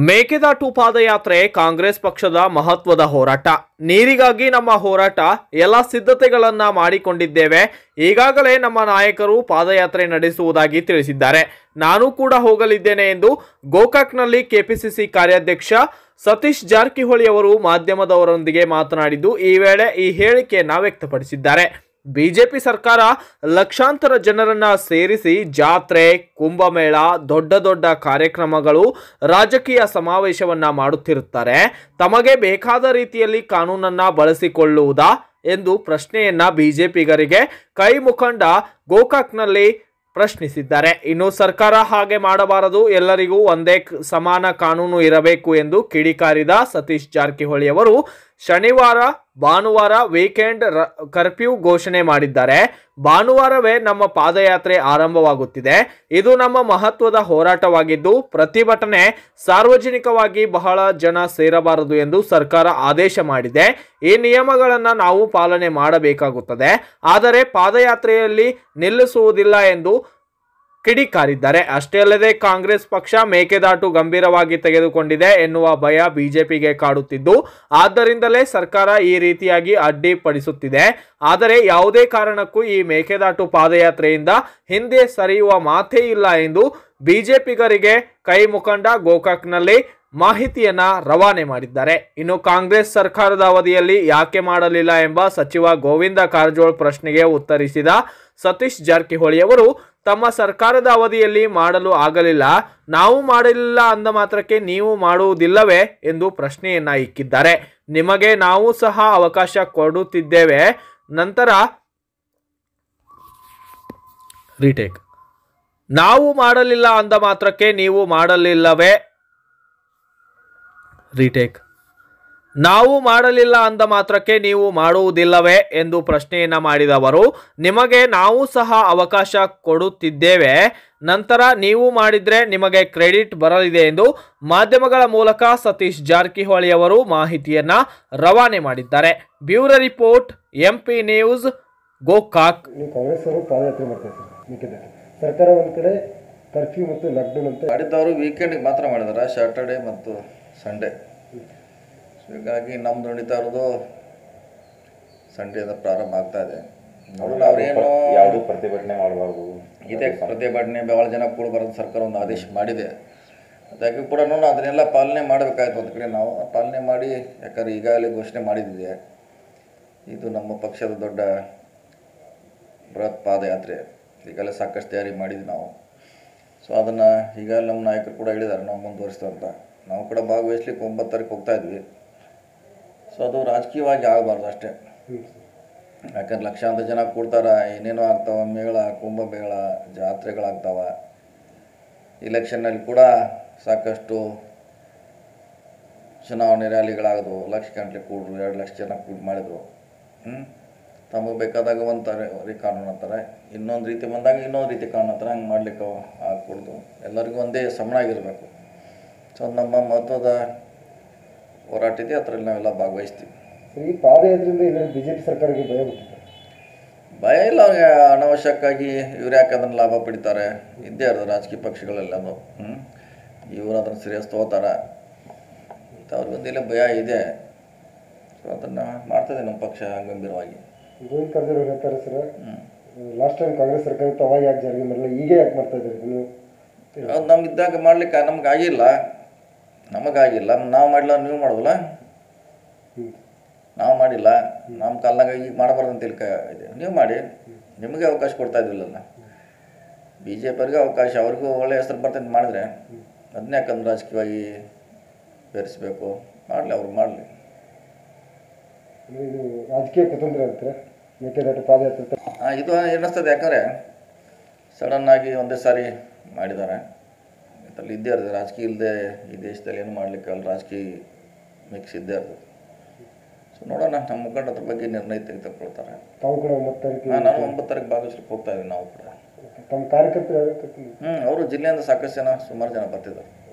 ಮೇಕೆದಾಟು ಪಾದಯಾತ್ರೆ ಕಾಂಗ್ರೆಸ್ ಪಕ್ಷದ ಮಹತ್ವದ ಹೋರಾಟ ನೀರಿಗಾಗಿ ನಮ್ಮ ಹೋರಾಟ ಎಲ್ಲ ಸಿದ್ಧತೆಗಳನ್ನ ಮಾಡಿಕೊಂಡಿದ್ದೇವೆ ಈಗಾಗಲೇ ನಮ್ಮ ನಾಯಕರು ಪಾದಯಾತ್ರೆ ನಡೆಸುವುದಾಗಿ ತಿಳಿಸಿದ್ದಾರೆ ನಾನು ಕೂಡ ಹೋಗಲಿದ್ದೇನೆ ಎಂದು ಗೋಕಾಕ್ನಲ್ಲಿ ಕೆಪಿಸಿಸಿ ಕಾರ್ಯಾಧ್ಯಕ್ಷ ಸತೀಶ್ ಜಾರಕಿಹೊಳಿ ಅವರು ಮಾಧ್ಯಮದವರೊಂದಿಗೆ ಮಾತನಾಡಿದ್ದು ಈ ವೇಳೆ ಈ ಹೇಳಿಕೆಯನ್ನ ವ್ಯಕ್ತಪಡಿಸಿದ್ದಾರೆ ಬಿಜೆಪಿ ಸರ್ಕಾರ ಲಕ್ಷಾಂತರ ಜನರನ್ನ ಸೇರಿಸಿ ಜಾತ್ರೆ ಕುಂಭಮೇಳ ದೊಡ್ಡ ದೊಡ್ಡ ಕಾರ್ಯಕ್ರಮಗಳು ರಾಜಕೀಯ ಸಮಾವೇಶವನ್ನ ಮಾಡುತ್ತಿರುತ್ತಾರೆ ತಮಗೆ ಬೇಕಾದ ರೀತಿಯಲ್ಲಿ ಕಾನೂನನ್ನ ಬಳಸಿಕೊಳ್ಳುವುದಾ ಎಂದು ಪ್ರಶ್ನೆಯನ್ನ ಬಿಜೆಪಿಗರಿಗೆ ಕೈ ಮುಖಂಡ ಗೋಕಾಕ್ನಲ್ಲಿ ಪ್ರಶ್ನಿಸಿದ್ದಾರೆ ಇನ್ನು ಸರ್ಕಾರ ಹಾಗೆ ಮಾಡಬಾರದು ಎಲ್ಲರಿಗೂ ಒಂದೇ ಕ- ಸಮಾನ ಕಾನೂನು ಇರಬೇಕು ಎಂದು ಕಿಡಿಕಾರಿದ ಸತೀಶ್ ಜಾರಕಿಹೊಳಿ ಅವರು ಶನಿವಾರ ಭಾನುವಾರ ವೀಕೆಂಡ್ ರ- ಕರ್ಫ್ಯೂ ಘೋಷಣೆ ಮಾಡಿದ್ದಾರೆ ಭಾನುವಾರವೇ ನಮ್ಮ ಪಾದಯಾತ್ರೆ ಆರಂಭವಾಗುತ್ತಿದೆ ಇದು ನಮ್ಮ ಮಹತ್ವದ ಹೋರಾಟವಾಗಿದ್ದು ಪ್ರತಿಭಟನೆ ಸಾರ್ವಜನಿಕವಾಗಿ ಬಹಳ ಜನ ಸೇರಬಾರದು ಎಂದು ಸರ್ಕಾರ ಆದೇಶ ಮಾಡಿದೆ ಈ ನಿಯಮಗಳನ್ನು ನಾವು ಪಾಲನೆ ಮಾಡಬೇಕಾಗುತ್ತದೆ ಆದರೆ ಪಾದಯಾತ್ರೆಯಲ್ಲಿ ನಿಲ್ಲಿಸುವುದಿಲ್ಲ ಎಂದು ಕಿಡಿಕಾರಿದ್ದಾರೆ ಅಷ್ಟೇ ಅಲ್ಲದೆ ಕಾಂಗ್ರೆಸ್ ಪಕ್ಷ ಮೇಕೆದಾಟು ಗಂಭೀರವಾಗಿ ತೆಗೆದುಕೊಂಡಿದೆ ಎನ್ನುವ ಭಯ ಬಿಜೆಪಿಗೆ ಕಾಡುತ್ತಿದ್ದು ಆದ್ದರಿಂದಲೇ ಸರ್ಕಾರ ಈ ರೀತಿಯಾಗಿ ಅಡ್ಡಿಪಡಿಸುತ್ತಿದೆ ಆದರೆ ಯಾವುದೇ ಕಾರಣಕ್ಕೂ ಈ ಮೇಕೆದಾಟು ಪಾದಯಾತ್ರೆಯಿಂದ ಹಿಂದೆ ಸರಿಯುವ ಮಾತೇ ಇಲ್ಲ ಎಂದು ಬಿಜೆಪಿಗರಿಗೆ ಕೈ ಮುಖಂಡ ಗೋಕಾಕ್ನಲ್ಲಿ ಮಾಹಿತಿಯನ್ನ ರವಾನೆ ಮಾಡಿದ್ದಾರೆ ಇನ್ನು ಕಾಂಗ್ರೆಸ್ ಸರ್ಕಾರದ ಅವಧಿಯಲ್ಲಿ ಯಾಕೆ ಮಾಡಲಿಲ್ಲ ಎಂಬ ಸಚಿವ ಗೋವಿಂದ ಕಾರಜೋಳ್ ಪ್ರಶ್ನೆಗೆ ಉತ್ತರಿಸಿದ ಸತೀಶ್ ಜಾರಕಿಹೊಳಿ ಅವರು ತಮ್ಮ ಸರ್ಕಾರದ ಅವಧಿಯಲ್ಲಿ ಮಾಡಲು ಆಗಲಿಲ್ಲ ನಾವು ಮಾಡಲಿಲ್ಲ ಅಂದ ಮಾತ್ರಕ್ಕೆ ನೀವು ಮಾಡುವುದಿಲ್ಲವೇ ಎಂದು ಪ್ರಶ್ನೆಯನ್ನ ಇಕ್ಕಿದ್ದಾರೆ ನಿಮಗೆ ನಾವು ಸಹ ಅವಕಾಶ ಕೊಡುತ್ತಿದ್ದೇವೆ ನಂತರ ರೀಟೇಕ್ ನಾವು ಮಾಡಲಿಲ್ಲ ಅಂದ ಮಾತ್ರಕ್ಕೆ ನೀವು ಮಾಡಲಿಲ್ಲವೇ ರೀಟೇಕ್ ನಾವು ಮಾಡಲಿಲ್ಲ ಅಂದ ಮಾತ್ರಕ್ಕೆ ನೀವು ಮಾಡುವುದಿಲ್ಲವೇ ಎಂದು ಪ್ರಶ್ನೆಯನ್ನ ಮಾಡಿದವರು ನಿಮಗೆ ನಾವು ಸಹ ಅವಕಾಶ ಕೊಡುತ್ತಿದ್ದೇವೆ ನಂತರ ನೀವು ಮಾಡಿದ್ರೆ ನಿಮಗೆ ಕ್ರೆಡಿಟ್ ಬರಲಿದೆ ಎಂದು ಮಾಧ್ಯಮಗಳ ಮೂಲಕ ಸತೀಶ್ ಜಾರಕಿಹೊಳಿ ಅವರು ಮಾಹಿತಿಯನ್ನ ರವಾನೆ ಮಾಡಿದ್ದಾರೆ bureau report MP news Gokak ನೀವು ಕಾಂಗ್ರೆಸ್ ಅವರು ಪಾದಯಾತ್ರೆ ಮಾಡ್ತಾರೆ ಸರ್ ಮೇಕೆದಾಟು ಸರ್ಕಾರ ಒಂದು ಕಡೆ ಕರ್ಫ್ಯೂ ಮತ್ತು ಲಾಕ್ಡೌನ್ ಅಂತ ಮಾಡಿದ್ದವರು ವೀಕೆಂಡಿಗೆ ಮಾತ್ರ ಮಾಡಿದಾರೆ ಸ್ಯಾಟರ್ಡೆ ಮತ್ತು ಸಂಡೇ ಸೊ ಹೀಗಾಗಿ ನಮ್ದು ನಡೀತಾ ಇರೋದು ಸಂಡೇದ ಪ್ರಾರಂಭ ಆಗ್ತಾ ಇದೆ ನೋಡೋಣ ಅವ್ರೇನು ಯಾವುದು ಪ್ರತಿಭಟನೆ ಮಾಡಬಾರ್ದು ಇದೆ ಪ್ರತಿಭಟನೆ ಭಾಳ ಜನ ಕೂಡ ಬರೋದು ಸರ್ಕಾರ ಒಂದು ಆದೇಶ ಮಾಡಿದೆ ಅದಕ್ಕೆ ಕೂಡ ನೋಡೋಣ ಅದನ್ನೆಲ್ಲ ಪಾಲನೆ ಮಾಡಬೇಕಾಯ್ತು ಒಂದು ಕಡೆ ನಾವು ಆ ಪಾಲನೆ ಮಾಡಿ ಯಾಕಂದ್ರೆ ಈಗಾಗಲೇ ಘೋಷಣೆ ಮಾಡಿದ್ದೆ ಇದು ನಮ್ಮ ಪಕ್ಷದ ದೊಡ್ಡ ಬೃಹತ್ ಪಾದಯಾತ್ರೆ ಈಗಲೇ ಸಾಕಷ್ಟು ತಯಾರಿ ಮಾಡಿದ್ವಿ ನಾವು ಸೊ ಅದನ್ನು ಈಗಾಗಲೇ ನಮ್ಮ ನಾಯಕರು ಕೂಡ ಹೇಳಿದ್ದಾರೆ ನಾವು ಮುಂದುವರಿಸ್ತೇವೆ ಅಂತ ನಾವು ಕೂಡ ಭಾಗವಹಿಸ್ಲಿಕ್ಕೆ ಒಂಬತ್ತು ತಾರೀಕು ಹೋಗ್ತಾ ಇದ್ವಿ ಸೊ ಅದು ರಾಜಕೀಯವಾಗಿ ಆಗಬಾರ್ದು ಅಷ್ಟೇ ಯಾಕಂದ್ರೆ ಲಕ್ಷಾಂತರ ಜನ ಕೂಡ್ತಾರ ಏನೇನೋ ಆಗ್ತಾವ ಮೇಳ ಕುಂಭಮೇಳ ಜಾತ್ರೆಗಳಾಗ್ತಾವ ಇಲೆಕ್ಷನ್ನಲ್ಲಿ ಕೂಡ ಸಾಕಷ್ಟು ಚುನಾವಣೆ ರ್ಯಾಲಿಗಳಾಗೋದು ಲಕ್ಷ ಗಂಟಲೆ ಕೂಡ್ರು ಎರಡು ಲಕ್ಷ ಜನ ಕೂಡ್ ಮಾಡಿದ್ರು ಹ್ಞೂ ತಮಗೆ ಬೇಕಾದಾಗ ಒಂದು ಥರ ರೀ ಕಾನೂನು ಅಂತಾರೆ ಇನ್ನೊಂದು ರೀತಿ ಬಂದಾಗ ಇನ್ನೊಂದು ರೀತಿ ಕಾನೂನು ಅಂತಾರೆ ಹಂಗೆ ಮಾಡ್ಲಿಕ್ಕೆ ಆಗ್ಕೊಡ್ದು ಎಲ್ಲರಿಗೂ ಒಂದೇ ಸಮನಾಗಿರಬೇಕು ಸೊ ಅದು ನಮ್ಮ ಮಹತ್ವದ ಹೋರಾಟ ಇದೆ ಅದರಲ್ಲಿ ನಾವೆಲ್ಲ ಭಾಗವಹಿಸ್ತೀವಿ ಸರ್ ಈ ಪಾದಯಾತ್ರೆಯಿಂದ ಇದರಲ್ಲಿ ಬಿ ಜೆ ಪಿ ಸರ್ಕಾರಕ್ಕೆ ಭಯ ಬಿಟ್ಟಿದೆ ಭಯ ಇಲ್ಲ ಅವ್ರಿಗೆ ಅನಾವಶ್ಯಕ್ಕಾಗಿ ಇವ್ರು ಯಾಕೆ ಅದನ್ನು ಲಾಭ ಪಡಿತಾರೆ ಇದ್ದೇ ಇರೋದು ರಾಜಕೀಯ ಪಕ್ಷಗಳೆಲ್ಲನೂ ಹ್ಞೂ ಇವರು ಅದನ್ನು ಸೀರಿಯಸ್ ತೊಗೋತಾರೆ ಮತ್ತು ಅವ್ರಿಗೊಂದಿಲ್ಲ ಭಯ ಇದೆ ಸೊ ಅದನ್ನು ಮಾಡ್ತದೆ ನಮ್ಮ ಪಕ್ಷ ಗಂಭೀರವಾಗಿ ಗೋವಿಂದ ಕಾರಜೋಳ ಅವ್ರು ಹೇಳ್ತಾರೆ ಸರ್ ಹ್ಞೂ ಲಾಸ್ಟ್ ಟೈಮ್ ಕಾಂಗ್ರೆಸ್ ಸರ್ಕಾರ ಇತ್ತು ಅವಾಗ ಯಾಕೆ ಜಾರಿಗೆ ಮಾಡಲ್ಲ ಈಗ ಯಾಕೆ ಮಾಡ್ತಾ ಇದ್ದಾರೆ ನೀವು ಅದು ನಮ್ಗೆ ಇದ್ದಾಗ ಮಾಡ್ಲಿಕ್ಕೆ ನಮ್ಗೆ ಆಗಿಲ್ಲ ನಮಗಾಗಿಲ್ಲ ನಾವು ಮಾಡಿಲ್ಲ ನೀವು ಮಾಡೋದಲ್ಲ ಹ್ಞೂ ನಾವು ಮಾಡಿಲ್ಲ ನಮ್ಮ ಕಾಲ್ನಾಗ ಈಗ ಮಾಡಬಾರ್ದು ಅಂತ ತಿಳ್ಕ ಇದೆ ನೀವು ಮಾಡಿ ನಿಮಗೆ ಅವಕಾಶ ಕೊಡ್ತಾ ಇದ್ವಿಲ್ಲ ಬಿ ಜೆ ಪಿಯವ್ರಿಗೆ ಅವಕಾಶ ಅವ್ರಿಗೂ ಒಳ್ಳೆಯ ಹೆಸರು ಬರ್ತಂತ ಮಾಡಿದ್ರೆ ಅದನ್ನೇ ಯಾಕಂದ್ರೆ ರಾಜಕೀಯವಾಗಿ ಬೆರೆಸ್ಬೇಕು ಮಾಡಲಿ ಅವ್ರು ಮಾಡಲಿ ಅಂದ್ರೆ ಇದು ರಾಜಕೀಯ ಕುತಂತ್ರ ಅಂತಾರೆ ಮೇಕೆದಾಟು ಪಾದಯಾತ್ರೆ ತ- ಇದು ಎನ್ನಿಸ್ತದೆ ಯಾಕಂದರೆ ಸಡನ್ನಾಗಿ ಒಂದೇ ಸಾರಿ ಮಾಡಿದ್ದಾರೆ ಅಲ್ಲಿ ಇದ್ದೇ ಇರ್ತದೆ ರಾಜಕೀಯ ಇಲ್ಲದೆ ಈ ದೇಶದಲ್ಲಿ ಏನು ಮಾಡಲಿಕ್ಕೆ ಅಲ್ಲಿ ರಾಜಕೀಯ ಮಿಕ್ಸ್ ಇದ್ದೇ ಇರ್ತದೆ ಸೊ ನೋಡೋಣ ನಮ್ಮ ಮುಖಂಡ ಅದ್ರ ಬಗ್ಗೆ ನಿರ್ಣಯ ತೆಗೆದುಕೊಳ್ತಾರೆ ತಾವು ಕೂಡ ಒಂಬತ್ತು ತಾರೀಕು ನಾನು ನಾನು ಒಂಬತ್ತು ತಾರೀಕು ಭಾಗವಹಿಸ್ಲಿಕ್ಕೆ ಹೋಗ್ತಾ ಇದ್ದೀನಿ ನಾವು ಕೂಡ ತಮ್ಮ ಕಾರ್ಯಕರ್ತರು ಯಾರು ಕರ್ಕೊಂಡು ಹ್ಞೂ ಅವರು ಜಿಲ್ಲೆಯಿಂದ ಸಾಕಷ್ಟು ಜನ ಸುಮಾರು ಜನ ಬರ್ತಿದ್ದಾರೆ